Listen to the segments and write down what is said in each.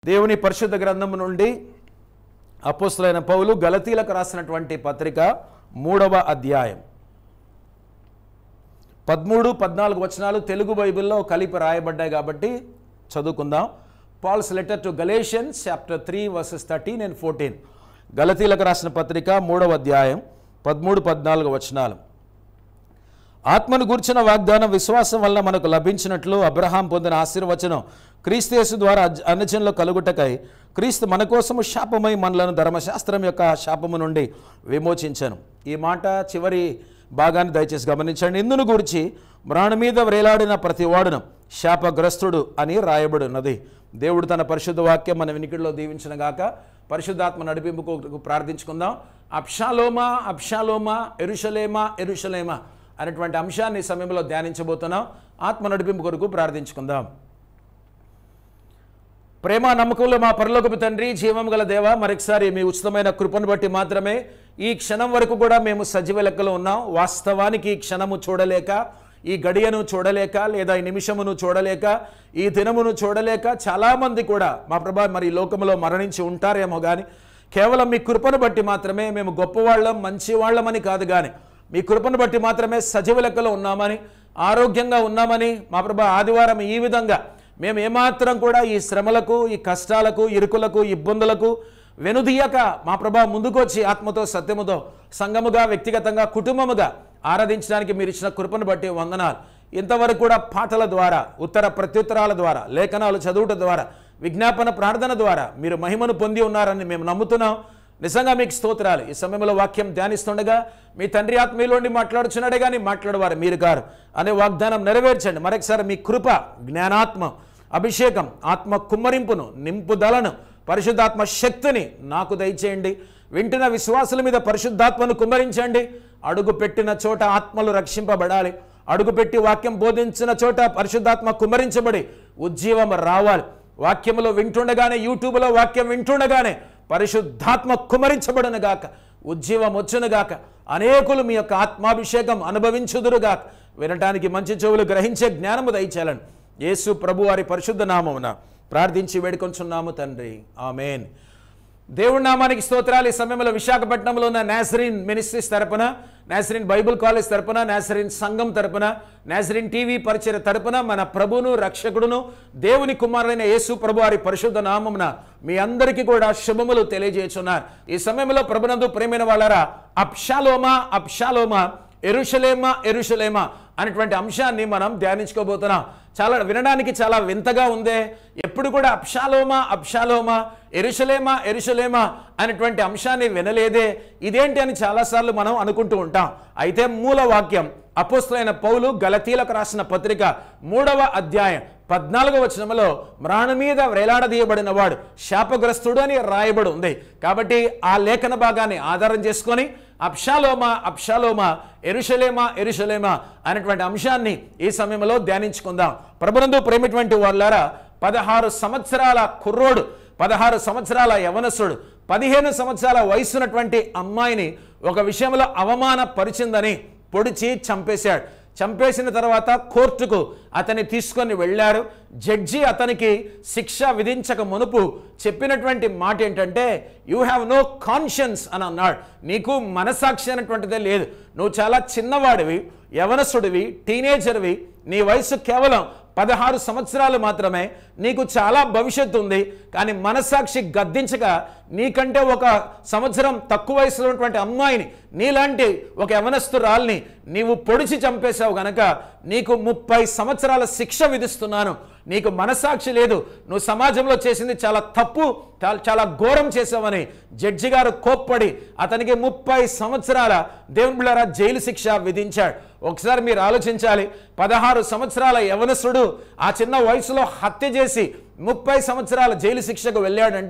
దేవుని పరిశుద్ధ గ్రంథం నుండి అపోస్తులైన పౌలు గలతీలకు రాసినటువంటి పత్రిక మూడవ అధ్యాయం పదమూడు పద్నాలుగు వచనాలు తెలుగు బైబిల్లో కలిపి రాయబడ్డాయి కాబట్టి చదువుకుందాం Paul's letter to Galatians chapter three verses thirteen and fourteen గలతీలకు రాసిన పత్రిక మూడవ అధ్యాయం పదమూడు పద్నాలుగు వచనాలు ఆత్మను గూర్చిన వాగ్దానం విశ్వాసం వల్ల మనకు లభించినట్లు అబ్రహాం పొందిన ఆశీర్వచనం క్రీస్తేసు ద్వారా అజ్- అన్నజనులు కలుగుటకై క్రీస్తు మన కోసము శాపమై మనలను ధర్మశాస్త్రం యొక్క శాపము నుండి విమోచించను ఈ మాట చివరి భాగాన్ని దయచేసి గమనించండి ఇందును గురించి మ్రాణ మీద వ్రేలాడిన ప్రతి వాడును శాపగ్రస్తుడు అని రాయబడి ఉన్నది దేవుడు తన పరిశుద్ధ వాక్యం మన వినికిడిలో దీవించిన గాక పరిశుద్ధాత్మ నడిపింపుకు ప్రార్థించుకుందాం అప్షాలోమా అప్షాలోమా ఎరుషలేమా ఎరుషలేమా అనేటువంటి అంశాన్ని ఈ సమయంలో ధ్యానించబోతున్నాం ఆత్మ నడిపింపు కొరకు ప్రార్థించుకుందాం ప్రేమ నమ్మకంలో మా పరలోకపు తండ్రి జీవం గల దేవ మరొకసారి మీ ఉచితమైన కృపను బట్టి మాత్రమే ఈ క్షణం వరకు కూడా మేము సజీవ లెక్కలో ఉన్నాం వాస్తవానికి ఈ క్షణము చూడలేక ఈ గడియను చూడలేక లేదా ఈ నిమిషమును చూడలేక ఈ దినమును చూడలేక చాలామంది కూడా మా ప్రభా మరి ఈ లోకంలో మరణించి ఉంటారేమో కానీ కేవలం మీ కృపను బట్టి మాత్రమే మేము గొప్పవాళ్ళం మంచివాళ్ళమని కాదు కానీ మీ కృపను బట్టి మాత్రమే సజీవ లెక్కలో ఉన్నామని ఆరోగ్యంగా ఉన్నామని మా ప్రభా ఆదివారం ఈ విధంగా మేము ఏమాత్రం కూడా ఈ శ్రమలకు ఈ కష్టాలకు ఇరుకులకు ఇబ్బందులకు వెనుదీయక మా ప్రభా ముందుకొచ్చి ఆత్మతో సత్యముతో సంఘముగా వ్యక్తిగతంగా కుటుంబముగా ఆరాధించడానికి మీరు ఇచ్చిన కృపను బట్టి వందనాలు ఇంతవరకు కూడా పాటల ద్వారా ఉత్తర ప్రత్యుత్తరాల ద్వారా లేఖనాలు చదువుట ద్వారా విజ్ఞాపన ప్రార్థన ద్వారా మీరు మహిమను పొంది ఉన్నారని మేము నమ్ముతున్నాం నిజంగా మీకు స్తోత్రాలు ఈ సమయంలో వాక్యం ధ్యానిస్తుండగా మీ తండ్రి ఆత్మీయులోండి మాట్లాడుచున్నాడే కానీ మాట్లాడవారు మీరు గారు అనే వాగ్దానం నెరవేర్చండి మరొకసారి మీ కృప జ్ఞానాత్మ అభిషేకం ఆత్మ కుమ్మరింపును నింపుదలను పరిశుద్ధాత్మ శక్తిని నాకు దయచేయండి వింటున్న విశ్వాసుల మీద పరిశుద్ధాత్మను కుమ్మరించండి అడుగు పెట్టిన చోట ఆత్మలు రక్షింపబడాలి అడుగుపెట్టి వాక్యం బోధించిన చోట పరిశుద్ధాత్మ కుమ్మరించబడి ఉజ్జీవం రావాలి వాక్యములో వింటుండగానే యూట్యూబ్లో వాక్యం వింటుండగానే పరిశుద్ధాత్మ కుమరించబడునుగాక ఉజ్జీవం వచ్చునుగాక అనేకులు మీ యొక్క ఆత్మాభిషేకం అనుభవించుదురుగాక వినటానికి మంచి చెవులు గ్రహించే జ్ఞానము దయచేయాలని యేసు ప్రభు వారి పరిశుద్ధ నామమున ప్రార్థించి వేడుకొంచున్నాము తండ్రి ఆమెన్ దేవుడి నామానికి స్తోత్రాలు ఈ సమయంలో విశాఖపట్నంలో ఉన్న నాసరిన్ మినిస్ట్రీస్ తరపున నాసరిన్ బైబుల్ కాలేజ్ తరపున నాసరిన్ సంఘం తరపున నాసరిన్ టీవీ పరిచయ తరపున మన ప్రభును రక్షకుడును దేవుని కుమారుడైన యేసు ప్రభు వారి పరిశుద్ధ నామమున మీ అందరికీ కూడా శుభములు తెలియజేస్తున్నారు ఈ సమయంలో ప్రభునందు ప్రేమైన వాళ్ళరా అప్షాలోమా అప్షాలోమా ఎరుషలేమా ఎరుషలేమా అనేటువంటి అంశాన్ని మనం ధ్యానించుకోబోతున్నాం చాలా వినడానికి చాలా వింతగా ఉందే ఎప్పుడు కూడా అప్షాలోమా అప్షాలోమా ఎరుషలేమా ఎరుషలేమా అనేటువంటి అంశాన్ని వినలేదే ఇదేంటి అని చాలాసార్లు మనం అనుకుంటూ ఉంటాం అయితే మూల వాక్యం అపోస్తులైన పౌలు గలతీలకు రాసిన పత్రిక మూడవ అధ్యాయం పద్నాలుగవ వచనంలో మ్రాణ మీద వేలాడదీయబడిన వాడు శాపగ్రస్తుడు అని రాయబడి ఉంది కాబట్టి ఆ లేఖన భాగాన్ని ఆధారం చేసుకొని అప్షాలోమా అప్షాలోమా ఎరుషలేమా ఎరుషలేమా అనేటువంటి అంశాన్ని ఈ సమయంలో ధ్యానించుకుందాం ప్రభునందు ప్రేమిటువంటి వాళ్ళారా పదహారు సంవత్సరాల కుర్రోడు పదహారు సంవత్సరాల యవనసుడు పదిహేను సంవత్సరాల వయసున్నటువంటి అమ్మాయిని ఒక విషయంలో అవమానపరిచిందని పొడిచి చంపేశాడు చంపేసిన తర్వాత కోర్టుకు అతన్ని తీసుకొని వెళ్ళారు జడ్జి అతనికి శిక్ష విధించక మునుపు చెప్పినటువంటి మాట ఏంటంటే యూ హ్యావ్ నో కాన్షియన్స్ అని అన్నాడు నీకు మనసాక్షి అనేటువంటిదే లేదు నువ్వు చాలా చిన్నవాడివి యవనసుడివి టీనేజర్వి నీ వయసు కేవలం పదహారు సంవత్సరాలు మాత్రమే నీకు చాలా భవిష్యత్తు ఉంది కానీ మనసాక్షి గద్దించగా నీకంటే ఒక సంవత్సరం తక్కువ వయసులో ఉన్నటువంటి అమ్మాయిని నీలాంటి ఒక యవనస్తురాల్ని నీవు పొడిచి చంపేశావు గనక నీకు ముప్పై సంవత్సరాల శిక్ష విధిస్తున్నాను నీకు మనసాక్షి లేదు నువ్వు సమాజంలో చేసింది చాలా తప్పు చాలా- చాలా ఘోరం చేసావని జడ్జి గారు కోప్పడి అతనికి ముప్పై సంవత్సరాల దేవుని బిళ్ళారా జైలు శిక్ష విధించాడు ఒకసారి మీరు ఆలోచించాలి పదహారు సంవత్సరాల యవనసుడు ఆ చిన్న వయసులో హత్య చేసి ముప్పై సంవత్సరాల జైలు శిక్షకు వెళ్ళాడంటే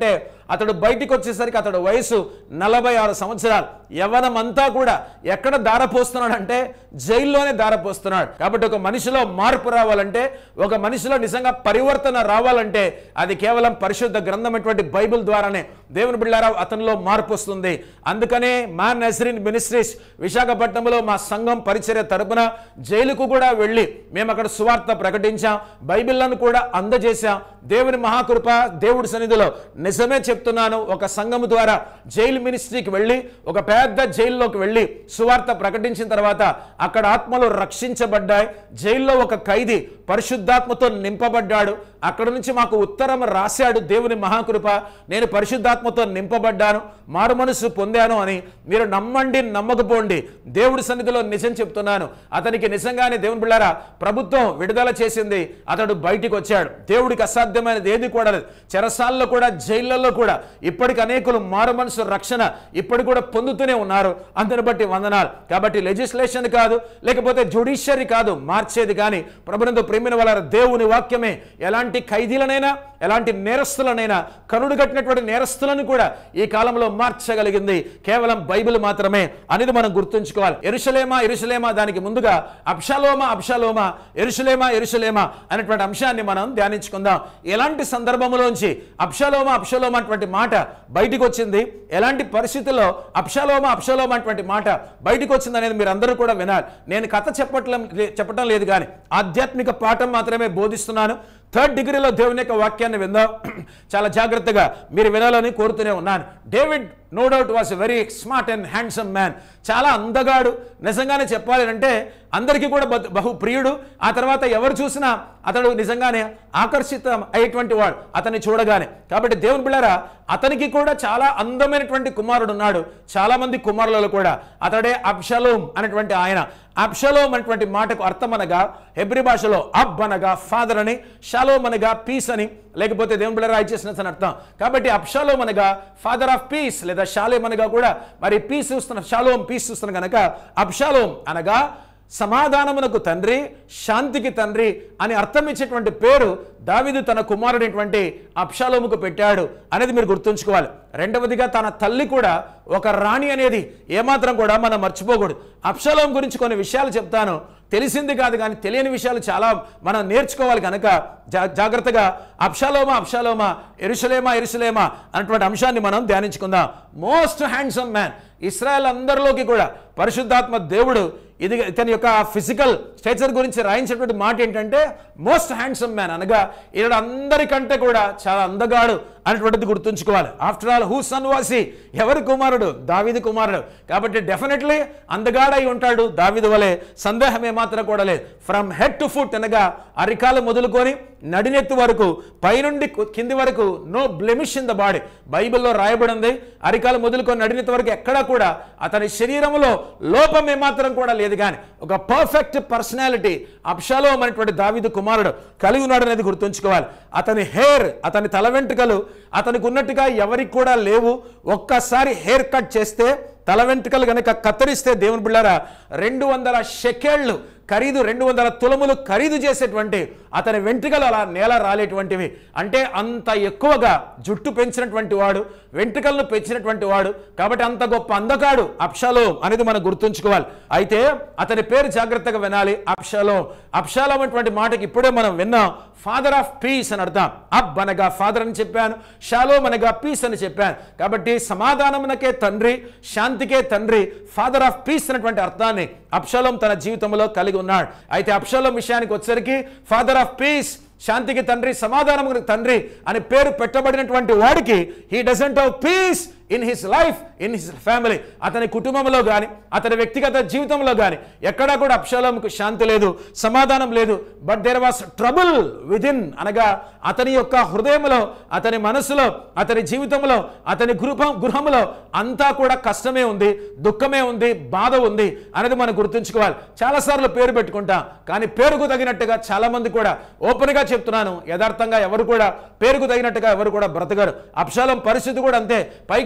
అతడు బయటికి వచ్చేసరికి అతడు వయసు నలభై ఆరు సంవత్సరాలు యవనమంతా కూడా ఎక్కడ దారపోస్తున్నాడంటే జైల్లోనే దారపోస్తున్నాడు కాబట్టి ఒక మనిషిలో మార్పు రావాలంటే ఒక మనిషిలో నిజంగా పరివర్తన రావాలంటే అది కేవలం పరిశుద్ధ గ్రంథమైనటువంటి బైబిల్ ద్వారానే దేవుని బిళ్ళారా అతనిలో మార్పు వస్తుంది అందుకనే మా నజరీన్ మినిస్ట్రీస్ విశాఖపట్నంలో మా సంఘం పరిచర్య తరపున జైలుకు కూడా వెళ్ళి మేము అక్కడ సువార్త ప్రకటించాం బైబిళ్లను కూడా అందజేశాం దేవుని మహాకృప దేవుడి సన్నిధిలో నిజమే చెప్తున్నాను ఒక సంఘము ద్వారా జైలు మినిస్ట్రీకి వెళ్ళి ఒక పెద్ద జైల్లోకి వెళ్ళి సువార్త ప్రకటించిన తర్వాత అక్కడ ఆత్మలు రక్షించబడ్డాయి జైల్లో ఒక ఖైదీ పరిశుద్ధాత్మతో నింపబడ్డాడు అక్కడ నుంచి మాకు ఉత్తరం రాశాడు దేవుని మహాకృప నేను పరిశుద్ధాత్మతో నింపబడ్డాను మారు మనసు పొందాను అని మీరు నమ్మండి నమ్మకపోండి దేవుడి సన్నిధిలో నిజం చెప్తున్నాను అతనికి నిజంగానే దేవుని బిళ్ళారా ప్రభుత్వం విడుదల చేసింది అతడు బయటికి వచ్చాడు దేవుడికి అసాధ్యమైనది ఏది కూడా లేదు చెరసాల్లో కూడా జైళ్ళల్లో కూడా ఇప్పటికి అనేకులు మారు మనసు రక్షణ ఇప్పటికి కూడా పొందుతూనే ఉన్నారు అందుని బట్టి వందనాలు కాబట్టి లెజిస్లేషన్ కాదు లేకపోతే జుడిషియరీ కాదు మార్చేది కానీ ప్రభునందు ప్రేమిన వాళ్ళ దేవుని వాక్యమే ఎలాంటి ఖైదీలనైనా ఎలాంటి నేరస్తులనైనా కనుడు కట్టినటువంటి నేరస్తులను కూడా ఈ కాలంలో మార్చగలిగింది కేవలం బైబిల్ మాత్రమే అనేది మనం గుర్తుంచుకోవాలి ఎరుషలేమా ఎరుషలేమా దానికి ముందుగా అబ్షాలోమా అబ్షాలోమా ఎరుషలేమా ఎరుషలేమా అనేటువంటి అంశాన్ని మనం ధ్యానించుకుందాం ఎలాంటి సందర్భంలోంచి అబ్షాలోమా అబ్షాలోమా అటువంటి మాట బయటికి వచ్చింది ఎలాంటి పరిస్థితుల్లో అబ్షాలోమా అబ్షాలోమా అటువంటి మాట బయటికి వచ్చింది అనేది మీరు అందరూ కూడా వినాలి నేను కథ చెప్పట్లం చెప్పటం లేదు కానీ ఆధ్యాత్మిక పాఠం మాత్రమే బోధిస్తున్నాను థర్డ్ డిగ్రీలో దేవుని యొక్క వాక్యాన్ని విందాం చాలా జాగ్రత్తగా మీరు వినాలని కోరుతూనే ఉన్నాను David no doubt was a very smart and handsome man చాలా అందగాడు నిజంగానే చెప్పాలి అంటే అందరికీ కూడా బహు- బహు ప్రియుడు ఆ తర్వాత ఎవరు చూసినా అతడు నిజంగానే ఆకర్షితం అయ్యేటువంటి వాడు అతన్ని చూడగానే కాబట్టి దేవుని బిళ్ళారా అతనికి కూడా చాలా అందమైనటువంటి కుమారుడు ఉన్నాడు చాలా మంది కుమారులలో కూడా అతడే అబ్షలోం అనేటువంటి ఆయన అబ్షలోం అనేటువంటి మాటకు అర్థం అనగా హెబ్రి భాషలో అబ్ అనగా ఫాదర్ అని షాలోం అనగా పీస్ అని లేకపోతే దేవుని బిళ్ళ రాయిచేసిన అర్థం కాబట్టి అబ్షాలోం అనగా ఫాదర్ ఆఫ్ పీస్ లేదా షాలేం అనగా కూడా మరి పీస్ చూస్తున్న షాలోం పీస్ చూస్తున్న కనుక అబ్షాలోం అనగా సమాధానమునకు తండ్రి శాంతికి తండ్రి అని అర్థం ఇచ్చేటువంటి పేరు దావిదు తన కుమారుడైనటువంటి అబ్షాలోముకు పెట్టాడు అనేది మీరు గుర్తుంచుకోవాలి రెండవదిగా తన తల్లి కూడా ఒక రాణి అనేది ఏమాత్రం కూడా మనం మర్చిపోకూడదు అబ్షాలోం గురించి కొన్ని విషయాలు చెప్తాను తెలిసింది కాదు కానీ తెలియని విషయాలు చాలా మనం నేర్చుకోవాలి కనుక జా- జాగ్రత్తగా అప్షాలోమా అప్షాలోమా ఎరుసలేమా ఎరుసలేమా అన్నటువంటి అంశాన్ని మనం ధ్యానించుకుందాం మోస్ట్ హ్యాండ్సమ్ మ్యాన్ ఇస్రాయల్ అందరిలోకి కూడా పరిశుద్ధాత్మ దేవుడు ఇది ఇతని యొక్క ఫిజికల్ స్ట్రక్చర్ గురించి రాయించినటువంటి మాట ఏంటంటే మోస్ట్ హ్యాండ్సమ్ మ్యాన్ అనగా ఈయన అందరికంటే కూడా చాలా అందగాడు అనేటువంటిది గుర్తుంచుకోవాలి ఆఫ్టర్ ఆల్ హూ సన్ వాసి ఎవరి కుమారుడు దావిది కుమారుడు కాబట్టి డెఫినెట్లీ అందగాడై ఉంటాడు దావిది వలె సందేహం ఏమాత్రం కూడా లేదు ఫ్రమ్ హెడ్ టు ఫుట్ అనగా అరికాలు మొదలుకొని నడినెత్తు వరకు పైనుండి కు- కింది వరకు no blemish in the body బైబిల్లో రాయబడి ఉంది అరికాలు మొదలుకొని నడినెత్తు వరకు ఎక్కడా కూడా అతని శరీరంలో లోపం ఏమాత్రం కూడా లేదు కానీ ఒక పర్ఫెక్ట్ పర్సనాలిటీ అప్షాలోం అనేటువంటి దావిదు కుమారుడు కలిగి ఉన్నాడు అనేది గుర్తుంచుకోవాలి అతని హెయిర్ అతని తల వెంట్రుకలు అతనికి ఉన్నట్టుగా ఎవరికి కూడా లేవు ఒక్కసారి హెయిర్ కట్ చేస్తే తల వెంట్రుకలు కనుక కత్తిరిస్తే దేవుని బిళ్ళారా రెండు వందల షెకేళ్లు ఖరీదు రెండు వందల తులములు ఖరీదు చేసేటువంటి అతని వెంట్రుకలు అలా నేల రాలేటువంటివి అంటే అంత ఎక్కువగా జుట్టు పెంచినటువంటి వాడు వెంట్రుకలను పెంచినటువంటి వాడు కాబట్టి అంత గొప్ప అందకాడు అప్షాలో అనేది మనం గుర్తుంచుకోవాలి అయితే అతని పేరు జాగ్రత్తగా వినాలి అప్షాలో అప్షాలో అటువంటి మాటకి ఇప్పుడే మనం విన్నాం ఫాదర్ ఆఫ్ పీస్ అని అర్థం అబ్ అనగా ఫాదర్ అని చెప్పాను షాలోమ్ అనగా పీస్ అని చెప్పాను కాబట్టి సమాధానమునకే తండ్రి శాంతికే తండ్రి ఫాదర్ ఆఫ్ పీస్ అనేటువంటి అర్థాన్ని అప్షలోం తన జీవితంలో కలిగి ఉన్నాడు అయితే అప్షలోం విషయానికి వచ్చేసరికి ఫాదర్ ఆఫ్ పీస్ శాంతికి తండ్రి సమాధానముకు తండ్రి అని పేరు పెట్టబడినటువంటి వాడికి he doesn't have peace in his life in his family అతని కుటుంబంలో కానీ అతని వ్యక్తిగత జీవితంలో కానీ ఎక్కడా కూడా అప్షలోంకు శాంతి లేదు సమాధానం లేదు but there was trouble within అనగా అతని యొక్క హృదయంలో అతని మనసులో అతని జీవితంలో అతని గృహం గృహంలో అంతా కూడా కష్టమే ఉంది దుఃఖమే ఉంది బాధ ఉంది అనేది మనం గుర్తుంచుకోవాలి చాలాసార్లు పేరు పెట్టుకుంటాం కానీ పేరుకు తగినట్టుగా చాలా మంది కూడా ఓపెన్గా చెప్తున్నాను యథార్థంగా ఎవరు కూడా పేరుకు తగినట్టుగా ఎవరు కూడా బ్రతకరు అప్షాలం పరిస్థితి కూడా అంతే పైకి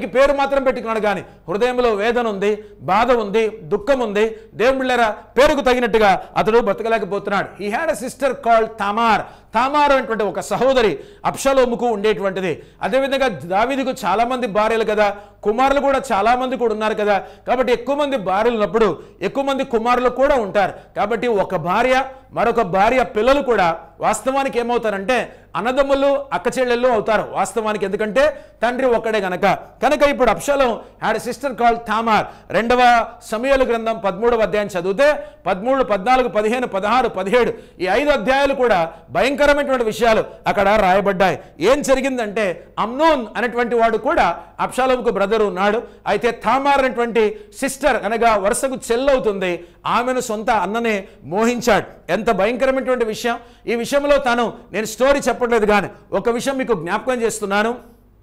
పేరు మాత్రం పెట్టుకున్నాడు కానీ హృదయంలో వేదన ఉంది బాధ ఉంది దుఃఖం ఉంది దేవుళ్ళరా పేరుకు తగినట్టుగా అతడు బతకలేకపోతున్నాడు he had a sister called Tamar తామారు అనేటువంటి ఒక సహోదరి అప్షలోముకు ఉండేటువంటిది అదేవిధంగా దావీదుకు చాలా మంది భార్యలు కదా కుమారులు కూడా చాలా మంది కూడా ఉన్నారు కదా కాబట్టి ఎక్కువ మంది భార్యలు ఉన్నప్పుడు ఎక్కువ మంది కుమారులు కూడా ఉంటారు కాబట్టి ఒక భార్య మరొక భార్య పిల్లలు కూడా వాస్తవానికి ఏమవుతారంటే అన్నదమ్ములు అక్క చెల్లెళ్ళు అవుతారు వాస్తవానికి ఎందుకంటే తండ్రి ఒక్కడే గనక కనుక ఇప్పుడు Absalom had sister call Tamar రెండవ సమయాల గ్రంథం పదమూడవ అధ్యాయం చదివితే పదమూడు పద్నాలుగు పదిహేను పదహారు పదిహేడు ఈ ఐదు అధ్యాయాలు కూడా భయంకరమైనటువంటి విషయాలు అక్కడ రాయబడ్డాయి ఏం జరిగిందంటే అమ్నోన్ అనేటువంటి వాడు కూడా అప్షాలంకు బ్రదర్ ఉన్నాడు అయితే తామార్ అనేటువంటి సిస్టర్ అనగా వరుసకు చెల్లవుతుంది ఆమెను సొంత అన్ననే మోహించాడు ఎంత భయంకరమైనటువంటి విషయం ఈ విషయంలో తాను నేను స్టోరీ చెప్పట్లేదు కానీ ఒక విషయం మీకు జ్ఞాపకం చేస్తున్నాను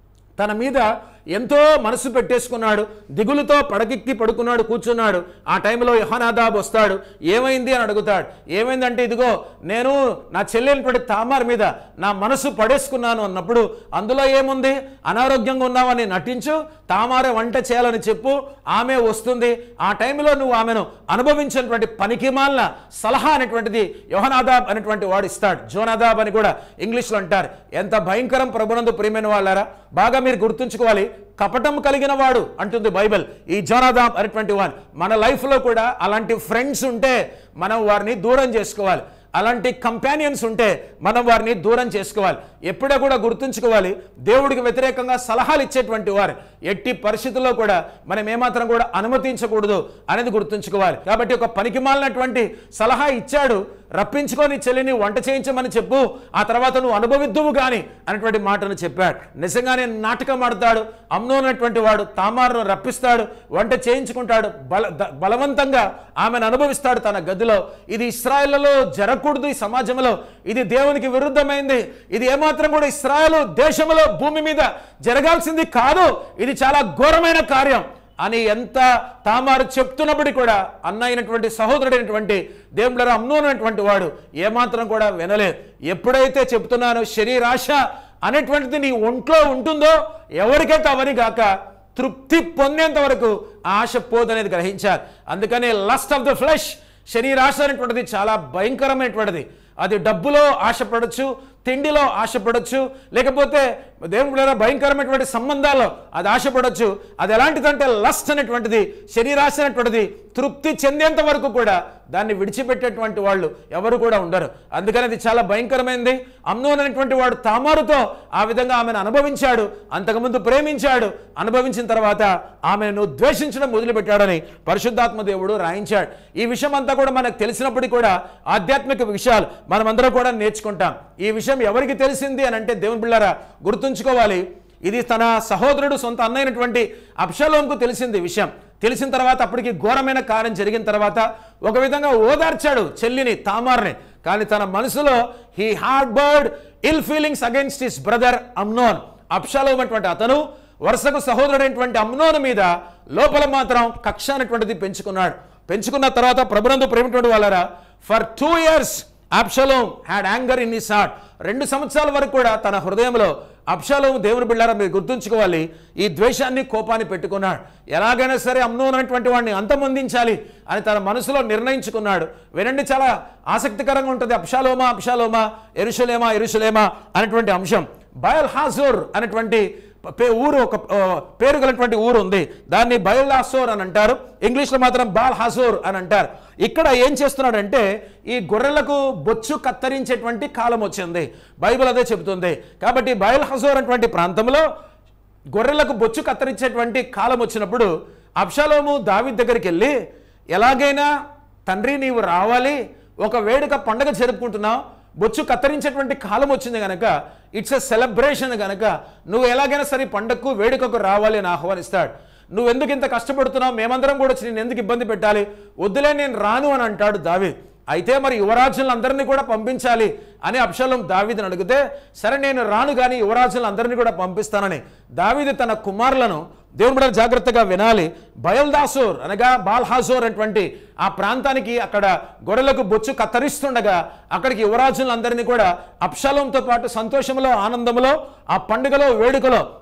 తన మీద ఎంతో మనసు పెట్టేసుకున్నాడు దిగులుతో పడకెక్కి పడుకున్నాడు కూర్చున్నాడు ఆ టైంలో యహనాదాబ్ వస్తాడు ఏమైంది అని అడుగుతాడు ఏమైందంటే ఇదిగో నేను నా చెల్లెలిపడి తామార్ మీద నా మనసు పడేసుకున్నాను అన్నప్పుడు అందులో ఏముంది అనారోగ్యంగా ఉన్నావని నటించు తామారే వంట చేయాలని చెప్పు ఆమె వస్తుంది ఆ టైంలో నువ్వు ఆమెను అనుభవించినటువంటి పనికిమాలిన సలహా అనేటువంటిది యోహనాదాబ్ అనేటువంటి వాడు ఇస్తాడు జోనాదాబ్ అని కూడా ఇంగ్లీష్లో అంటారు ఎంత భయంకరం ప్రభునందు ప్రియమైన వాళ్ళారా బాగా మీరు గుర్తుంచుకోవాలి కపటం కలిగిన వాడు అంటుంది బైబిల్ ఈ జోనాదాబ్ అనేటువంటి వాడు మన లైఫ్లో కూడా అలాంటి ఫ్రెండ్స్ ఉంటే మనం వారిని దూరం చేసుకోవాలి అలాంటి కంపానియన్స్ ఉంటే మనం వారిని దూరం చేసుకోవాలి ఎప్పుడో కూడా గుర్తుంచుకోవాలి దేవుడికి వ్యతిరేకంగా సలహాలు ఇచ్చేటువంటి వారు ఎట్టి పరిస్థితుల్లో కూడా మనం ఏమాత్రం కూడా అనుమతించకూడదు అనేది గుర్తుంచుకోవాలి కాబట్టి ఒక పనికిమాలినటువంటి సలహా ఇచ్చాడు రప్పించుకొని చెల్లిని వంట చేయించమని చెప్పు ఆ తర్వాత నువ్వు అనుభవిద్దువు కానీ అనేటువంటి మాటను చెప్పాడు నిజంగానే నాటకం ఆడతాడు అమ్నోనటువంటి వాడు తామారును రప్పిస్తాడు వంట చేయించుకుంటాడు బల ద- బలవంతంగా ఆమెను అనుభవిస్తాడు తన గదిలో ఇది ఇస్రాయేళ్లలో జరగకూడదు ఈ సమాజంలో ఇది దేవునికి విరుద్ధమైంది ఇది ఏమాత్రం కూడా ఇస్రాయేల్ దేశంలో భూమి మీద జరగాల్సింది కాదు ఇది చాలా ఘోరమైన కార్యం అని ఎంత తామారు చెప్తున్నప్పటికీ కూడా అన్న అయినటువంటి సహోదరుడైనటువంటి దేవుళ్ళ అమ్నోనటువంటి వాడు ఏమాత్రం కూడా వినలేదు ఎప్పుడైతే చెప్తున్నానో శరీరాశ అనేటువంటిది నీ ఒంట్లో ఉంటుందో ఎవరికైతే అవని గాక తృప్తి పొందేంత వరకు ఆ ఆశ పోదనేది గ్రహించారు అందుకని లస్ట్ ఆఫ్ ద ఫ్లెష్ శరీరాశ అనేటువంటిది చాలా భయంకరమైనటువంటిది అది డబ్బులో ఆశపడచ్చు తిండిలో ఆశపడచ్చు లేకపోతే దేవుడు భయంకరమైనటువంటి సంబంధాల్లో అది ఆశపడచ్చు అది ఎలాంటిదంటే లస్ట్ అనేటువంటిది శరీరాశ అనేటువంటిది తృప్తి చెందేంత వరకు కూడా దాన్ని విడిచిపెట్టేటువంటి వాళ్ళు ఎవరు కూడా ఉండరు అందుకని అది చాలా భయంకరమైనది అమ్నోన్ అనేటువంటి వాడు తామారుతో ఆ విధంగా ఆమెను అనుభవించాడు అంతకుముందు ప్రేమించాడు అనుభవించిన తర్వాత ఆమెను ద్వేషించడం మొదలుపెట్టాడని పరిశుద్ధాత్మ దేవుడు రాయించాడు ఈ విషయం అంతా కూడా మనకు తెలిసినప్పటికీ కూడా ఆధ్యాత్మిక విషయాలు మనమందరం కూడా నేర్చుకుంటాం ఈ విషయం ఎవరికి తెలిసింది అని అంటే దేవుని బిళ్ళారా గుర్తుంచుకోవాలి ఇది తన సహోదరుడు సొంత అన్నైనటువంటి అప్షలోంకు తెలిసింది ఈ విషయం తెలిసిన తర్వాత అప్పటికి ఘోరమైన కార్యం జరిగిన తర్వాత ఒక విధంగా ఓదార్చాడు చెల్లిని తామార్ని కానీ తన మనసులో he harboured ill feelings against his brother Amnon Absalom అటువంటి అతను వరుసకు సహోదరుడైనటువంటి అమ్నోన్ మీద లోపల మాత్రం కక్ష అనేటువంటిది పెంచుకున్నాడు పెంచుకున్న తర్వాత ప్రభునందు ప్రేమిటువంటి వాళ్ళరా for two years Absalom had anger in his heart రెండు సంవత్సరాల వరకు కూడా తన హృదయంలో అప్షలోం దేవుని బిళ్ళారా మీరు గుర్తుంచుకోవాలి ఈ ద్వేషాన్ని కోపాన్ని పెట్టుకున్నాడు ఎలాగైనా సరే అమ్నోన్ అనేటువంటి వాడిని అంతమొందించాలి అని తన మనసులో నిర్ణయించుకున్నాడు వినండి చాలా ఆసక్తికరంగా ఉంటుంది అప్షాలోమా అప్షాలోమా ఎరుషులేమా ఎరుషులేమా అనేటువంటి అంశం బయల్ హాజోర్ అనేటువంటి పే- ఊరు ఒక ఆ, పేరు గలటువంటి ఊరు ఉంది దాన్ని బయల్ హాసోర్ అని అంటారు ఇంగ్లీష్లో మాత్రం బాల్ హాసోర్ అని అంటారు ఇక్కడ ఏం చేస్తున్నాడంటే ఈ గొర్రెలకు బొచ్చు కత్తరించేటువంటి కాలం వచ్చింది బైబిల్ అదే చెబుతుంది కాబట్టి బయల్ హజోర్ అటువంటి ప్రాంతంలో గొర్రెలకు బొచ్చు కత్తిరించేటువంటి కాలం వచ్చినప్పుడు అబ్షాలోము దావి దగ్గరికి వెళ్ళి ఎలాగైనా తండ్రి నీవు రావాలి ఒక వేడుక పండగ జరుపుకుంటున్నావు బొచ్చు కత్తిరించేటువంటి కాలం వచ్చింది కనుక ఇట్స్ ఎ సెలబ్రేషన్ కనుక నువ్వు ఎలాగైనా సరే ఈ పండగకు వేడుకకు రావాలి అని ఆహ్వానిస్తాడు నువ్వు ఎందుకు ఇంత కష్టపడుతున్నావు మేమందరం కూడా వచ్చి నేను ఎందుకు ఇబ్బంది పెట్టాలి వద్దులే నేను రాను అని అంటాడు దావి అయితే మరి యువరాజులందరినీ కూడా పంపించాలి అని అబ్షాలం దావీదుని అడిగితే సరే నేను రాను కానీ యువరాజులందరినీ కూడా పంపిస్తానని దావీదు తన కుమారులను దేవుని బిడ్డలు జాగ్రత్తగా వినాలి బయల్దాసూర్ అనగా బాల్హాసూర్ అటువంటి ఆ ప్రాంతానికి అక్కడ గొర్రెలకు బొచ్చు కత్తరిస్తుండగా అక్కడికి యువరాజులందరినీ కూడా అప్షాలంతో పాటు సంతోషంలో ఆనందంలో ఆ పండుగలో వేడుకలో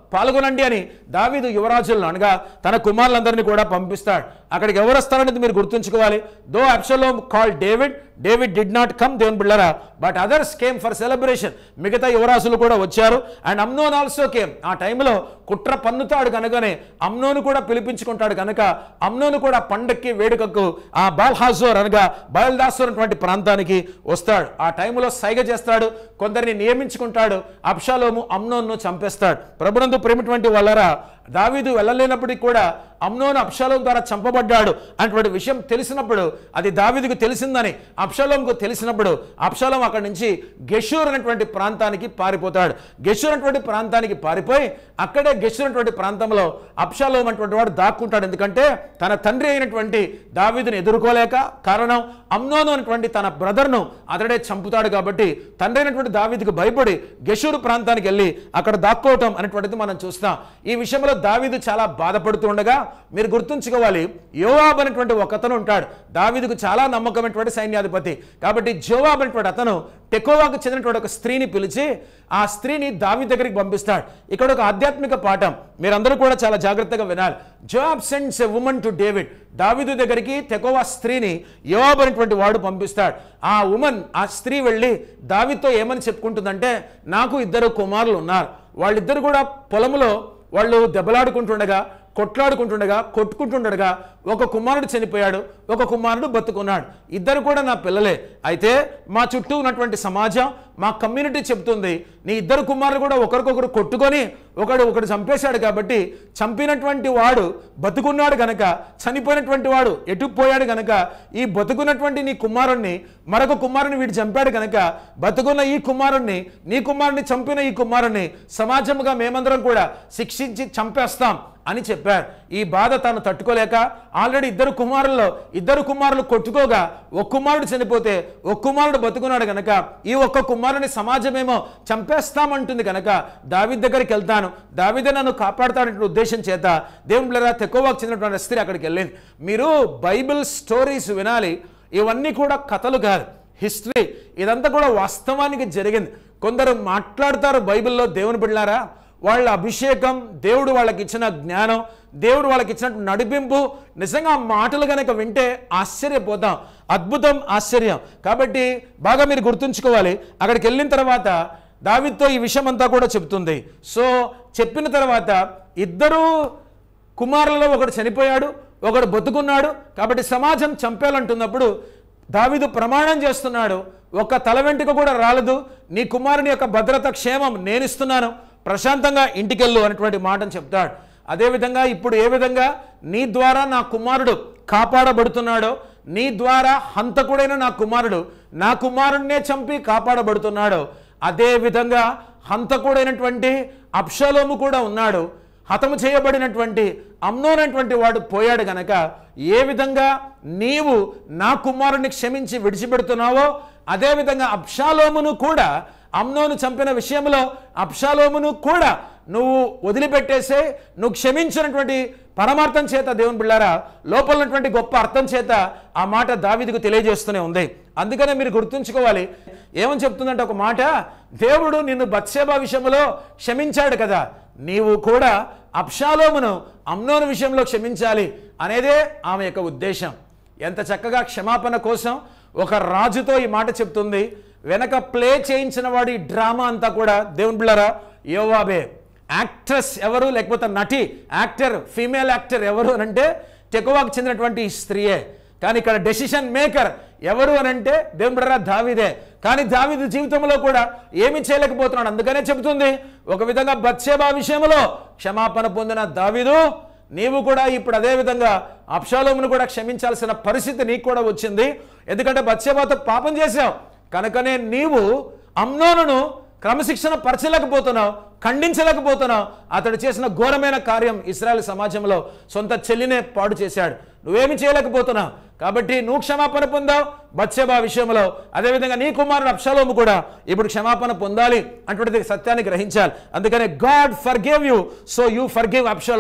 పాల్గొనండి అని దావీదు యువరాజులను అనగా తన కుమారులందరినీ కూడా పంపిస్తాడు అక్కడికి ఎవరు వస్తారనేది మీరు గుర్తుంచుకోవాలి though Absalom call David David did not come దేవుని బిళ్ళరా but others came for celebration మిగతా యువరాజులు కూడా వచ్చారు అండ్ అమ్నోన్ ఆల్సో కేమ్ ఆ టైంలో కుట్ర పన్నుతాడు కనుకనే అమ్నోను కూడా పిలిపించుకుంటాడు కనుక అమ్నోను కూడా పండక్కి వేడుకకు ఆ బాల్హాజోర్ అనగా బయల్దాసోర్ అటువంటి ప్రాంతానికి వస్తాడు ఆ టైంలో సైగ చేస్తాడు కొందరిని నియమించుకుంటాడు అబ్షాలోము అమ్నోన్ను చంపేస్తాడు ప్రభునందు ప్రేమటువంటి వాళ్ళరా దావీదు వెళ్ళలేనప్పటికీ కూడా అమ్నోను అబ్షాలోం ద్వారా చంపబడ్డాడు అటువంటి విషయం తెలిసినప్పుడు అది దావీదుకు తెలిసిందని అబ్షాలోంకు తెలిసినప్పుడు అబ్షాలోం అక్కడి నుంచి గెషూర్ అనేటువంటి ప్రాంతానికి పారిపోతాడు గెషూర్ అనేటువంటి ప్రాంతానికి పారిపోయి అక్కడే గెషూర్ అనేటువంటి ప్రాంతంలో అబ్షాలోం అటువంటి వాడు దాక్కుంటాడు ఎందుకంటే తన తండ్రి అయినటువంటి దావీదుని ఎదుర్కోలేక కారణం అమ్నోను అనేటువంటి తన బ్రదర్ను అతడే చంపుతాడు కాబట్టి తండ్రి అయినటువంటి దావీదుకు భయపడి గెషూరు ప్రాంతానికి వెళ్ళి అక్కడ దాక్కోవటం అనేటువంటిది మనం చూస్తాం ఈ విషయంలో దావీదు చాలా బాధపడుతూ ఉండగా మీరు గుర్తుంచుకోవాలి యోవాబ్ అనేటువంటి ఒక అతను ఉంటాడు దావీదుకు చాలా నమ్మకమైనటువంటి సైన్యాధిపతి కాబట్టి జోవాబ్ అనేటువంటి అతను టెకోవాకు చెందినటువంటి ఒక స్త్రీని పిలిచి ఆ స్త్రీని దావి దగ్గరికి పంపిస్తాడు ఇక్కడ ఒక ఆధ్యాత్మిక పాఠం మీరందరూ కూడా చాలా జాగ్రత్తగా వినాలి Joab sends a woman to David దావిదు దగ్గరికి తెకోవా స్త్రీని యోవాబ్ అనేటువంటి వాడు పంపిస్తాడు ఆ ఉమన్ ఆ స్త్రీ వెళ్ళి దావితో ఏమని చెప్పుకుంటుందంటే నాకు ఇద్దరు కుమారులు ఉన్నారు వాళ్ళిద్దరు కూడా పొలంలో వాళ్ళు దెబ్బలాడుకుంటుండగా కొట్లాడుకుంటుండగా కొట్టుకుంటుండగా ఒక కుమారుడు చనిపోయాడు ఒక కుమారుడు బతుకున్నాడు ఇద్దరు కూడా నా పిల్లలే అయితే మా చుట్టూ ఉన్నటువంటి సమాజం మా కమ్యూనిటీ చెప్తుంది నీ ఇద్దరు కుమారులు కూడా ఒకరికొకరు కొట్టుకొని ఒకడు ఒకడు చంపేశాడు కాబట్టి చంపినటువంటి వాడు బతుకున్నాడు గనక చనిపోయినటువంటి వాడు ఎటు పోయాడు గనక ఈ బతుకున్నటువంటి నీ కుమారుణ్ణి మరొక కుమారుని వీడు చంపాడు గనక బతుకున్న ఈ కుమారుణ్ణి నీ కుమారుని చంపిన ఈ కుమారుణ్ణి సమాజముగా మేమందరం కూడా శిక్షించి చంపేస్తాం అని చెప్పారు ఈ బాధ తాను తట్టుకోలేక ఆల్రెడీ ఇద్దరు కుమారుల్లో ఇద్దరు కుమారులు కొట్టుకోగా ఒక కుమారుడు చనిపోతే ఒక కుమారుడు బతుకున్నాడు గనక ఈ ఒక్క కుమారుని సమాజమేమో చంపేస్తామంటుంది కనుక దావి దగ్గరికి వెళ్తాను దావిదే నన్ను కాపాడుతాడనే ఉద్దేశం చేత దేవుని బిళ్ళరా తెక్కువకు చెందినటువంటి స్త్రీ అక్కడికి వెళ్ళింది మీరు బైబిల్ స్టోరీస్ వినాలి ఇవన్నీ కూడా కథలు కాదు హిస్టరీ ఇదంతా కూడా వాస్తవానికి జరిగింది కొందరు మాట్లాడతారు బైబిల్లో దేవుని బిళ్ళారా వాళ్ళ అభిషేకం దేవుడు వాళ్ళకి ఇచ్చిన జ్ఞానం దేవుడు వాళ్ళకి ఇచ్చిన నడిపింపు నిజంగా ఆ మాటలు కనుక వింటే ఆశ్చర్యపోతాం అద్భుతం ఆశ్చర్యం కాబట్టి బాగా మీరు గుర్తుంచుకోవాలి అక్కడికి వెళ్ళిన తర్వాత దావితో ఈ విషయం అంతా కూడా చెప్తుంది సో చెప్పిన తర్వాత ఇద్దరు కుమారులలో ఒకడు చనిపోయాడు ఒకడు బతుకున్నాడు కాబట్టి సమాజం చంపేయాలంటున్నప్పుడు దావిదు ప్రమాణం చేస్తున్నాడు ఒక్క తల వెంట్రుక కూడా రాలదు నీ కుమారుని యొక్క భద్రత క్షేమం నేను ఇస్తున్నాను ప్రశాంతంగా ఇంటికెళ్ళు అనేటువంటి మాటను చెప్తాడు అదేవిధంగా ఇప్పుడు ఏ విధంగా నీ ద్వారా నా కుమారుడు కాపాడబడుతున్నాడో నీ ద్వారా హంతకుడైన నా కుమారుడు నా కుమారుణ్ణే చంపి కాపాడబడుతున్నాడో అదే విధంగా హంతకుడైనటువంటి అప్షలోము కూడా ఉన్నాడు హతము చేయబడినటువంటి అమ్నోనటువంటి వాడు పోయాడు గనక ఏ విధంగా నీవు నా కుమారుని క్షమించి విడిచిపెడుతున్నావో అదేవిధంగా అప్షాలోమును కూడా అమ్నోను చంపిన విషయంలో అప్షాలోమును కూడా నువ్వు వదిలిపెట్టేసే నువ్వు క్షమించినటువంటి పరమార్థం చేత దేవుని బిళ్ళారా లోపల ఉన్నటువంటి గొప్ప అర్థం చేత ఆ మాట దావిదికు తెలియజేస్తూనే ఉంది అందుకనే మీరు గుర్తుంచుకోవాలి ఏమని చెప్తుందంటే ఒక మాట దేవుడు నిన్ను బత్సేబా విషయంలో క్షమించాడు కదా నీవు కూడా అప్షాలోమును అమ్నోను విషయంలో క్షమించాలి అనేదే ఆమె యొక్క ఉద్దేశం ఎంత చక్కగా క్షమాపణ కోసం ఒక రాజుతో ఈ మాట చెప్తుంది వెనక ప్లే చేయించిన వాడి డ్రామా అంతా కూడా దేవుని బిళ్ళరా యోవాబే యాక్ట్రెస్ ఎవరు లేకపోతే నటి యాక్టర్ ఫీమేల్ యాక్టర్ ఎవరు అని అంటే టెకువాకు చెందినటువంటి ఈ స్త్రీయే కానీ ఇక్కడ డెసిషన్ మేకర్ ఎవరు అని అంటే దేవుని బిడ్డరా దావిదే కానీ దావిదు జీవితంలో కూడా ఏమి చేయలేకపోతున్నాడు అందుకనే చెబుతుంది ఒక విధంగా బత్సేబా విషయంలో క్షమాపణ పొందిన దావిదు నీవు కూడా ఇప్పుడు అదే విధంగా అప్షాలోమును కూడా క్షమించాల్సిన పరిస్థితి నీకు కూడా వచ్చింది ఎందుకంటే బత్సేబాతో పాపం చేశావు కనుకనే నీవు అమ్నోనును క్రమశిక్షణ పరచలేకపోతున్నావు ఖండించలేకపోతున్నావు అతడు చేసిన ఘోరమైన కార్యం ఇస్రాయల్ సమాజంలో సొంత చెల్లినే పాడు చేశాడు నువ్వేమి చేయలేకపోతున్నావు కాబట్టి నువ్వు క్షమాపణ పొందావు బత్సేబా విషయంలో అదేవిధంగా నీ కుమారుడు అప్షలోము కూడా ఇప్పుడు క్షమాపణ పొందాలి అటువంటిది సత్యాన్ని గ్రహించాలి అందుకనే God forgave you so you forgive Absalom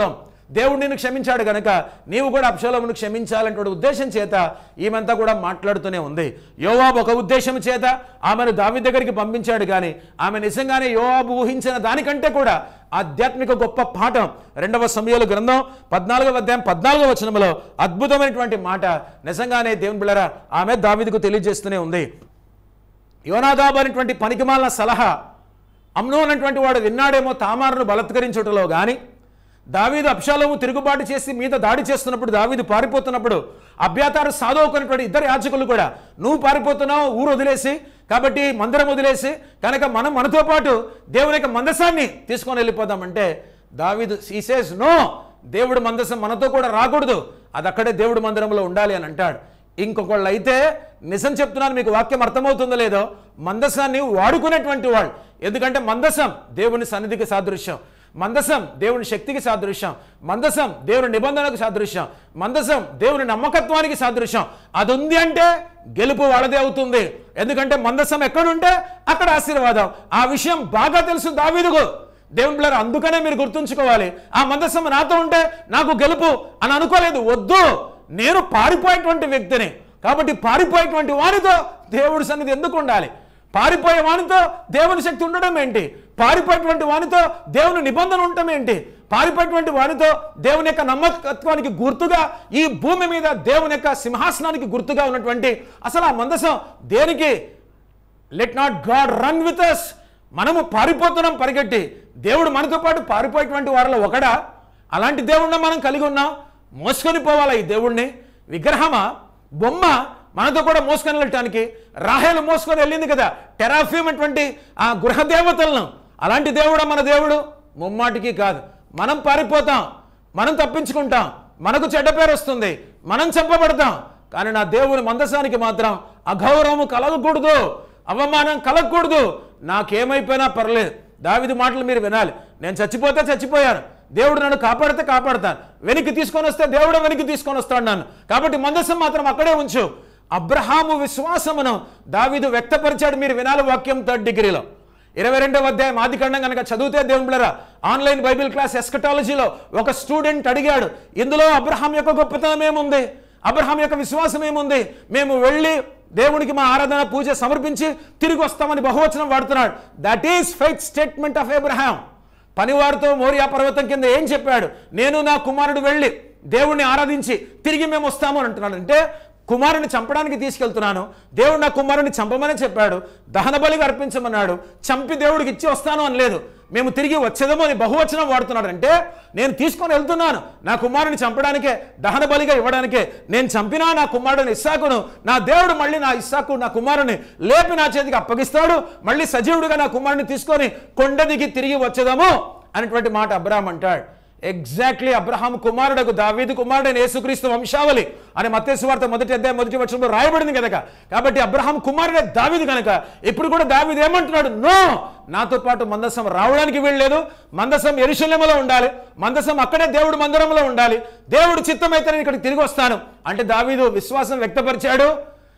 దేవుడు నిన్ను క్షమించాడు గనక నీవు కూడా అప్షలోమును క్షమించాలనే ఉద్దేశం చేత ఈమెంతా కూడా మాట్లాడుతూనే ఉంది యోవాబు ఒక ఉద్దేశం చేత ఆమెను దావి దగ్గరికి పంపించాడు కానీ ఆమె నిజంగానే యోవాబు ఊహించిన దానికంటే కూడా ఆధ్యాత్మిక గొప్ప పాఠం రెండవ సమయాలు గ్రంథం పద్నాలుగవ అధ్యాయం పద్నాలుగవ వచనంలో అద్భుతమైనటువంటి మాట నిజంగానే దేవుని బిళ్ళరా ఆమె దావిదికు తెలియజేస్తూనే ఉంది యోనాదాబు అనేటువంటి పనికిమాలిన సలహా అమ్నో అన్నటువంటి వాడు విన్నాడేమో తామారును బలత్కరించుటలో కానీ దావీదు అప్షాలోము తిరుగుబాటు చేసి మీద దాడి చేస్తున్నప్పుడు దావీదు పారిపోతున్నప్పుడు అభ్యాతారు సాధువుకున్నటువంటి ఇద్దరు యాచకులు కూడా నువ్వు పారిపోతున్నావు ఊరు వదిలేసి కాబట్టి మందిరం వదిలేసి కనుక మనం మనతో పాటు దేవుని యొక్క మందసాన్ని తీసుకొని వెళ్ళిపోదామంటే దావీదు సీసేస్ నో దేవుడు మందసం మనతో కూడా రాకూడదు అది అక్కడే దేవుడు మందిరంలో ఉండాలి అని అంటాడు ఇంకొకళ్ళు అయితే నిజం చెప్తున్నాను మీకు వాక్యం అర్థమవుతుందో లేదో మందసాన్ని వాడుకునేటువంటి వాళ్ళు ఎందుకంటే మందసం దేవుని సన్నిధికి సాదృశ్యం మందసం దేవుని శక్తికి సాదృశ్యం మందసం దేవుని నిబంధనకు సాదృశ్యం మందసం దేవుని నమ్మకత్వానికి సాదృశ్యం అది ఉంది అంటే గెలుపు వాళ్ళదే అవుతుంది ఎందుకంటే మందసం ఎక్కడుంటే అక్కడ ఆశీర్వాదం ఆ విషయం బాగా తెలుసు దావీదుకు దేవుని పిల్లలు అందుకనే మీరు గుర్తుంచుకోవాలి ఆ మందసం నాతో ఉంటే నాకు గెలుపు అని అనుకోలేదు వద్దు నేను పారిపోయేటువంటి వ్యక్తిని కాబట్టి పారిపోయేటువంటి వారితో దేవుడి సన్నిధి ఎందుకు ఉండాలి పారిపోయే వానితో దేవుని శక్తి ఉండడం ఏంటి పారిపోయేటువంటి వానితో దేవుని నిబంధన ఉండటం ఏంటి పారిపోయేటువంటి వానితో దేవుని యొక్క నమ్మకత్వానికి గుర్తుగా ఈ భూమి మీద దేవుని యొక్క సింహాసనానికి గుర్తుగా ఉన్నటువంటి అసలు ఆ మందసం దేనికి let not God run with us మనము పారిపోతున్నాం పరిగెట్టి దేవుడు మనతో పాటు పారిపోయేటువంటి వారిలో ఒకడా అలాంటి దేవుడిని మనం కలిగి ఉన్నాం మోసుకొని పోవాలా ఈ దేవుణ్ణి విగ్రహమా బొమ్మ మనతో కూడా మోసుకొని వెళ్ళటానికి రాహేలు మోసుకొని వెళ్ళింది కదా టెరాఫియం అటువంటి ఆ గృహ దేవతలను అలాంటి దేవుడా మన దేవుడు ముమ్మాటికి కాదు మనం పారిపోతాం మనం తప్పించుకుంటాం మనకు చెడ్డ పేరు వస్తుంది మనం చంపబడతాం కానీ నా దేవుని మందసానికి మాత్రం అగౌరవము కలగకూడదు అవమానం కలగకూడదు నాకేమైపోయినా పర్లేదు దావిది మాటలు మీరు వినాలి నేను చచ్చిపోతే చచ్చిపోయాను దేవుడు నన్ను కాపాడితే కాపాడతాను వెనక్కి తీసుకొని వస్తే దేవుడు వెనక్కి తీసుకొని వస్తాడు నన్ను కాబట్టి మందసం మాత్రం అక్కడే ఉంచు అబ్రహాము విశ్వాసమును దావీదు వ్యక్తపరిచాడు మీరు వినాలి వాక్యం థర్డ్ డిగ్రీలో ఇరవై రెండవ అధ్యాయం ఆదికాండం కనుక చదివితే దేవుని బిళ్ళరా ఆన్లైన్ బైబిల్ క్లాస్ ఎస్కటాలజీలో ఒక స్టూడెంట్ అడిగాడు ఇందులో అబ్రహాం యొక్క గొప్పతనం ఏముంది అబ్రహాం యొక్క విశ్వాసం ఏముంది మేము వెళ్ళి దేవునికి మా ఆరాధన పూజ సమర్పించి తిరిగి వస్తామని బహువచనం వాడుతున్నాడు that is faith statement of Abraham పనివారితో మోరియా పర్వతం కింద ఏం చెప్పాడు నేను నా కుమారుడు వెళ్ళి దేవుణ్ణి ఆరాధించి తిరిగి మేము వస్తాము అని అంటున్నాడు అంటే కుమారుని చంపడానికి తీసుకెళ్తున్నాను దేవుడు నా కుమారుని చంపమని చెప్పాడు దహన బలిగా అర్పించమన్నాడు చంపి దేవుడికి ఇచ్చి వస్తాను అని లేదు మేము తిరిగి వచ్చేదేమో అని బహువచనం వాడుతున్నాడు అంటే నేను తీసుకొని వెళ్తున్నాను నా కుమారుని చంపడానికే దహన బలిగా ఇవ్వడానికే నేను చంపినా నా కుమారుని ఇస్సాకును నా దేవుడు మళ్ళీ నా ఇస్సాకు నా కుమారుని లేపి నా చేతికి అప్పగిస్తాడు మళ్ళీ సజీవుడిగా నా కుమారుని తీసుకొని కొండ దిగి తిరిగి వచ్చేదాము అనేటువంటి మాట అబ్రాహం అంటాడు ఎగ్జాక్ట్లీ అబ్రహాం కుమారుడకు దావీదు కుమారుడైన యేసుక్రీస్తు వంశావళి అని మత్తేసు వార్త మొదటి అధ్యాయం మొదటి వచనంలో రాయబడింది కనుక కాబట్టి అబ్రహాం కుమారుడే దావీదు కనుక ఇప్పుడు కూడా దావీదు ఏమంటున్నాడు నో నాతో పాటు మందసం రావడానికి వీల్లేదు మందసం ఎరుశల్యములో ఉండాలి మందసం అక్కడే దేవుడు మందిరంలో ఉండాలి దేవుడు చిత్తమైతే నేను ఇక్కడికి తిరిగి వస్తాను అంటే దావీదు విశ్వాసం వ్యక్తపరిచాడు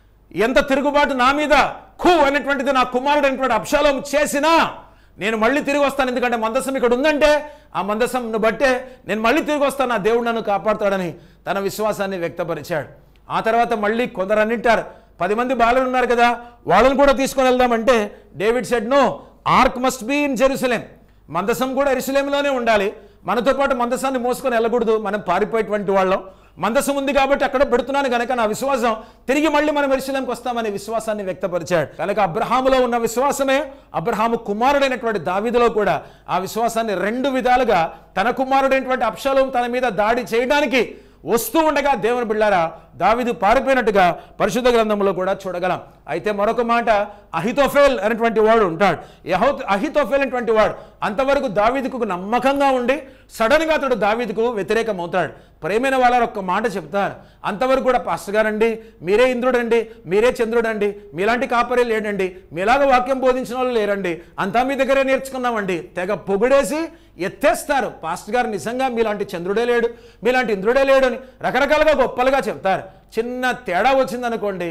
ఎంత తిరుగుబాటు నా మీద ఖూ అనేటువంటిది నా కుమారుడు అనేటువంటి అప్షాలం చేసినా నేను మళ్ళీ తిరిగి వస్తాను ఎందుకంటే మందసం ఇక్కడ ఉందంటే ఆ మందసంను బట్టే నేను మళ్ళీ తిరిగి వస్తాను నా దేవుడు నన్ను కాపాడుతాడని తన విశ్వాసాన్ని వ్యక్తపరిచాడు ఆ తర్వాత మళ్ళీ కొందరు అన్నింటారు పది మంది బాలులు ఉన్నారు కదా వాళ్ళని కూడా తీసుకొని వెళ్దామంటే David said no ark must be in Jerusalem మందసం కూడా ఎరుసలేంలోనే ఉండాలి మనతో పాటు మందసాన్ని మోసుకొని వెళ్ళకూడదు మనం పారిపోయేటువంటి వాళ్ళం మందసం ఉంది కాబట్టి అక్కడ పెడుతున్నాను కనుక నా విశ్వాసం తిరిగి మళ్ళీ మనం ఎరుసలేంకి వస్తామనే విశ్వాసాన్ని వ్యక్తపరిచాడు కనుక అబ్రహాములో ఉన్న విశ్వాసమే అబ్రహాము కుమారుడైనటువంటి దావిదిలో కూడా ఆ విశ్వాసాన్ని రెండు విధాలుగా తన కుమారుడైనటువంటి అప్షలం తన మీద దాడి చేయడానికి వస్తూ ఉండగా దేవుని బిళ్ళారా దావిదు పారిపోయినట్టుగా పరిశుద్ధ గ్రంథంలో కూడా చూడగలం అయితే మరొక మాట అహితోఫేల్ అనేటువంటి వాడు ఉంటాడు యహో అహితోఫేల్ అనేటువంటి వాడు అంతవరకు దావీదుకు నమ్మకంగా ఉండి సడన్గా అతడు దావీదుకు వ్యతిరేకం అవుతాడు ప్రేమైన వాళ్ళ ఒక్క మాట చెప్తారు అంతవరకు కూడా పాస్టర్ గారండి మీరే ఇంద్రుడండి మీరే చంద్రుడండి మీలాంటి కాపరే లేడండి మీలాగా వాక్యం బోధించిన వాళ్ళు లేరండి అంతా మీ దగ్గరే నేర్చుకున్నామండి తెగ పొగిడేసి ఎత్తేస్తారు పాస్టర్ గారు నిజంగా మీలాంటి చంద్రుడే లేడు మీలాంటి ఇంద్రుడే లేడు అని రకరకాలుగా గొప్పలుగా చెప్తారు చిన్న తేడా వచ్చిందనుకోండి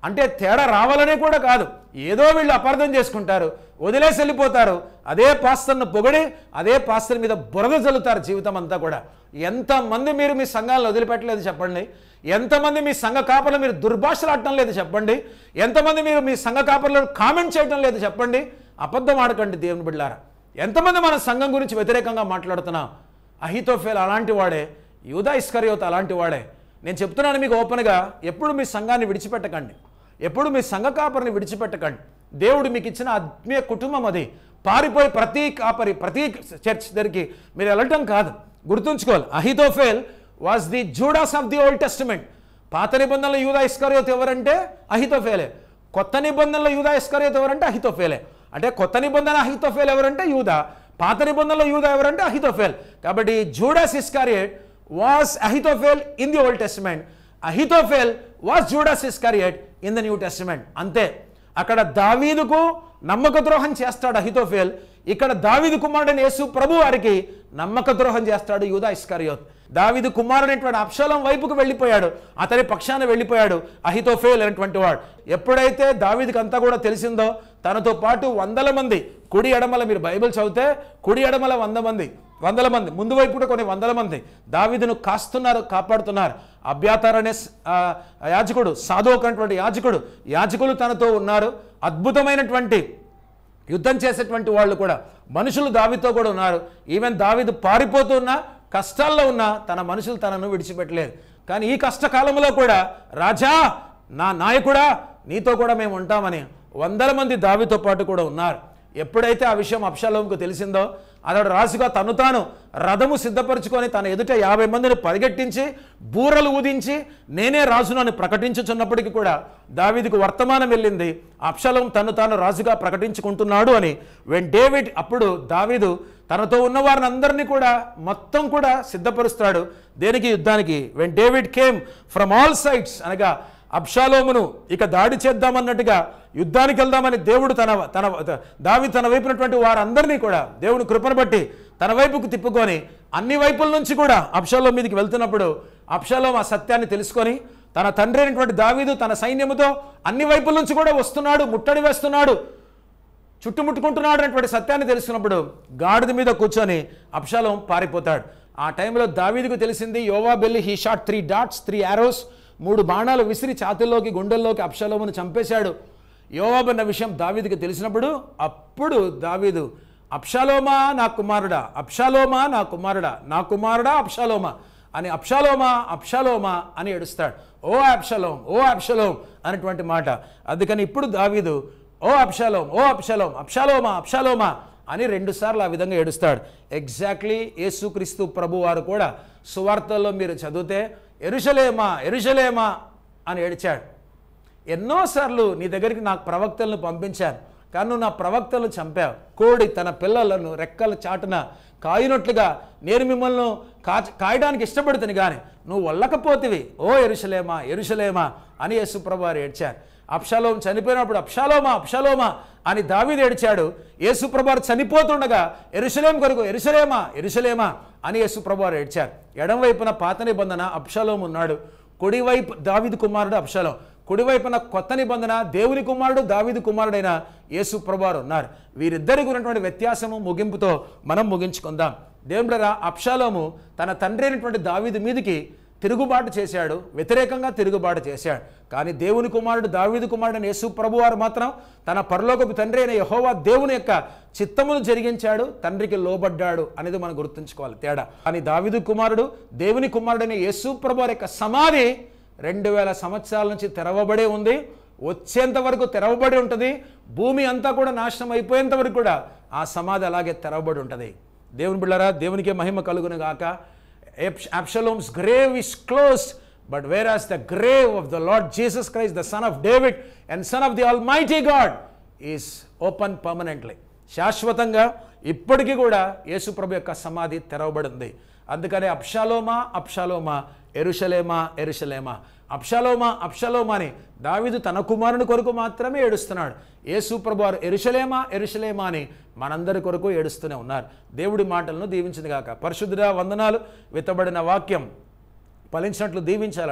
అంటే తేడా రావాలనే కూడా కాదు ఏదో వీళ్ళు అపార్థం చేసుకుంటారు వదిలేసి వెళ్ళిపోతారు అదే పాస్తర్ను పొగడి అదే పాస్తర్ మీద బురద చల్లుతారు జీవితం అంతా కూడా ఎంతమంది మీరు మీ సంఘాలను వదిలిపెట్టలేదు చెప్పండి ఎంతమంది మీ సంఘ కాపర్లు మీరు దుర్భాషలాడటం లేదు చెప్పండి ఎంతమంది మీరు మీ సంఘ కాపర్లను కామెంట్ చేయడం లేదు చెప్పండి అబద్ధం ఆడకండి దేవుని బిడ్డారా ఎంతమంది మన సంఘం గురించి వ్యతిరేకంగా మాట్లాడుతున్నాం అహితోఫేల్ అలాంటి వాడే యూదా ఇస్కరియోత్ అలాంటి వాడే నేను చెప్తున్నాను మీకు ఓపెన్గా ఎప్పుడు మీ సంఘాన్ని విడిచిపెట్టకండి ఎప్పుడు మీ సంఘ కాపరిని విడిచిపెట్టకండి దేవుడు మీకు ఇచ్చిన ఆత్మీయ కుటుంబం అది పారిపోయి ప్రతి కాపరి ప్రతి చర్చ్ దగ్గరికి మీరు వెళ్ళటం కాదు గుర్తుంచుకోవాలి Ahithophel was the Judas of the Old Testament పాత నిబంధనలో యూదా ఇస్కరియోత్ ఎవరంటే అహితోఫేలే కొత్త నిబంధనలో యూదా ఇస్కరియోత్ ఎవరంటే అహితోఫేలే అంటే కొత్త నిబంధన అహితోఫేల్ ఎవరంటే యూదా పాత నిబంధనలో యూదా ఎవరంటే అహితోఫేల్ కాబట్టి Judas Iscariot was Ahithophel in the Old Testament Ahithophel was Judas Iscariot in the New Testament అంతే అక్కడ దావీదుకు నమ్మక ద్రోహం చేస్తాడు అహితోఫేల్ ఇక్కడ దావీదు కుమారుడైన యేసు ప్రభు వారికి నమ్మక ద్రోహం చేస్తాడు యూదా ఇస్కరియోత్ దావీదు కుమారుడైనటువంటి అప్షలం వైపుకు వెళ్ళిపోయాడు అతని పక్షాన వెళ్ళిపోయాడు అహితోఫేల్ అనేటువంటి వాడు ఎప్పుడైతే దావీదుకి అంతా కూడా తెలిసిందో తనతో పాటు వందల మంది కుడి ఎడమల మీరు బైబిల్ చదివితే కుడి ఎడమల వంద మంది వందల మంది ముందు వైపు కూడా కొన్ని వందల మంది దావీదును కాస్తున్నారు కాపాడుతున్నారు అభ్యాతార్ అనే స్- ఆ, యాజకుడు సాధోక్ అనేటువంటి యాజకుడు యాజకులు తనతో ఉన్నారు అద్భుతమైనటువంటి యుద్ధం చేసేటువంటి వాళ్ళు కూడా మనుషులు దావితో కూడా ఉన్నారు ఈవెన్ దావిదు పారిపోతూ ఉన్నా కష్టాల్లో ఉన్నా తన మనుషులు తనను విడిచిపెట్టలేదు కానీ ఈ కష్టకాలంలో కూడా రాజా నా నాయకుడా నీతో కూడా మేము ఉంటామని వందల మంది దావితో పాటు కూడా ఉన్నారు ఎప్పుడైతే ఆ విషయం అప్షాలోంకు తెలిసిందో అతడు రాజుగా తను తాను రథము సిద్ధపరచుకొని తన ఎదుట యాభై మందిని పరిగెట్టించి బూరలు ఊదించి నేనే రాజును అని ప్రకటించుచున్నప్పటికీ కూడా దావీదుకు వర్తమానం వెళ్ళింది అప్షలం తను తాను రాజుగా ప్రకటించుకుంటున్నాడు అని వెన్ డేవిడ్ అప్పుడు దావీదు తనతో ఉన్న వారిని అందరినీ కూడా మొత్తం కూడా సిద్ధపరుస్తాడు దేనికి యుద్ధానికి when David came from all sides అనగా అబ్షాలోమును ఇక దాడి చేద్దామన్నట్టుగా యుద్ధానికి వెళ్దామని దేవుడు తన తన దావి తన వైపునటువంటి వారందరినీ కూడా దేవుని కృపను బట్టి తన వైపుకు తిప్పుకొని అన్ని వైపుల నుంచి కూడా అబ్షాలోం మీదకి వెళ్తున్నప్పుడు అబ్షాలోం ఆ సత్యాన్ని తెలుసుకొని తన తండ్రి అయినటువంటి దావీదు తన సైన్యముతో అన్ని వైపుల నుంచి కూడా వస్తున్నాడు ముట్టడి వేస్తున్నాడు చుట్టుముట్టుకుంటున్నాడు అనేటువంటి సత్యాన్ని తెలుసుకున్నప్పుడు గాడిద మీద కూర్చొని అప్షాలం పారిపోతాడు ఆ టైంలో దావీదుకు తెలిసింది యోవా belly he shot three darts three arrows మూడు బాణాలు విసిరి ఛాతీల్లోకి గుండెల్లోకి అప్షాలోమును చంపేశాడు యోవాబ్ అన్న విషయం దావీదుకు తెలిసినప్పుడు అప్పుడు దావీదు అప్షాలోమా నా కుమారుడా అప్షాలోమా నా కుమారుడా నా కుమారుడా అప్షాలోమా అని అప్షాలోమా అప్షాలోమా అని ఏడుస్తాడు ఓ అప్షలోం ఓ అప్షలోం అనేటువంటి మాట అందుకని ఇప్పుడు దావీదు ఓ అప్షలోం ఓ అప్షలోం అప్షలోమా అప్షలోమా అని రెండుసార్లు ఆ విధంగా ఏడుస్తాడు ఎగ్జాక్ట్లీ యేసుక్రీస్తు ప్రభు వారు కూడా సువార్తల్లో మీరు చదివితే ఎరుషలేమా ఎరుషలేమా అని ఏడిచాడు ఎన్నోసార్లు నీ దగ్గరికి నాకు ప్రవక్తలను పంపించాను కానీ నువ్వు నా ప్రవక్తలను చంపావు కోడి తన పిల్లలను రెక్కల చాటున కాయినట్లుగా నేను మిమ్మల్ని కా కాయడానికి ఇష్టపడుతుంది కానీ నువ్వు వల్లకపోతివి ఓ ఎరుషలేమా ఎరుషలేమా అని యేసుప్రభు వారు ఏడ్చారు అప్షాలోం చనిపోయినప్పుడు అప్షాలోమా అప్షాలోమా అని దావీదు ఏడ్చాడు యేసుప్రభు చనిపోతుండగా ఎరుషలేం కొరకు ఎరుషలేమా ఎరుషలేమా అని యేసుప్రభు వారు ఏడ్చారు ఎడం వైపున పాత నిబంధన అప్షాలోం ఉన్నాడు కుడివైపు దావీదు కుమారుడు అప్షాలోం కుడివైపున కొత్త నిబంధన దేవుని కుమారుడు దావీదు కుమారుడైన యేసు ప్రభువారు ఉన్నారు వీరిద్దరికి ఉన్నటువంటి వ్యత్యాసము ముగింపుతో మనం ముగించుకుందాం దేవుడరా అప్షాలోము తన తండ్రి అయినటువంటి దావీదు మీదికి తిరుగుబాటు చేశాడు వ్యతిరేకంగా తిరుగుబాటు చేశాడు కానీ దేవుని కుమారుడు దావీదు కుమారుడు యేసు ప్రభువారు మాత్రం తన పరలోకపు తండ్రి అయిన యహోవా దేవుని యొక్క చిత్తమును జరిగించాడు తండ్రికి లోబడ్డాడు అనేది మనం గుర్తుంచుకోవాలి తేడా కానీ దావీదు కుమారుడు దేవుని కుమారుడైన యేసు ప్రభువారి యొక్క సమాధి రెండు వేల సంవత్సరాల నుంచి తెరవబడే ఉంది వచ్చేంత వరకు తెరవబడి ఉంటుంది భూమి అంతా కూడా నాశనం అయిపోయేంత వరకు కూడా ఆ సమాధి అలాగే తెరవబడి ఉంటుంది దేవుని బిళ్ళరా దేవునికే మహిమ కలుగును గాక Absalom's grave is closed but whereas the grave of the Lord Jesus Christ the son of David and son of the almighty God is open permanently శాశ్వతంగా ఇప్పటికీ కూడా యేసుప్రభు యొక్క సమాధి తెరవబడింది అందుకని అప్షాలోమా అప్షాలోమా ఎరుషలేమా ఎరుషలేమా అప్షాలోమా అప్షాలోమా అని దావీదు తన కుమారుని కొరకు మాత్రమే ఏడుస్తున్నాడు యేసు ప్రభు వారు ఎరుషలేమా ఎరుషలేమా అని మనందరి కొరకు ఏడుస్తూనే ఉన్నారు దేవుడి మాటలను దీవించింది గాక పరిశుద్ధుడా వందనాలు విత్తబడిన వాక్యం ఫలించినట్లు దీవించాలని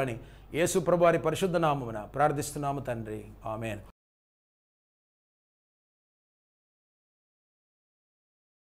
యేసు ప్రభు వారి పరిశుద్ధ నామమున ప్రార్థిస్తున్నాము తండ్రి ఆమెన్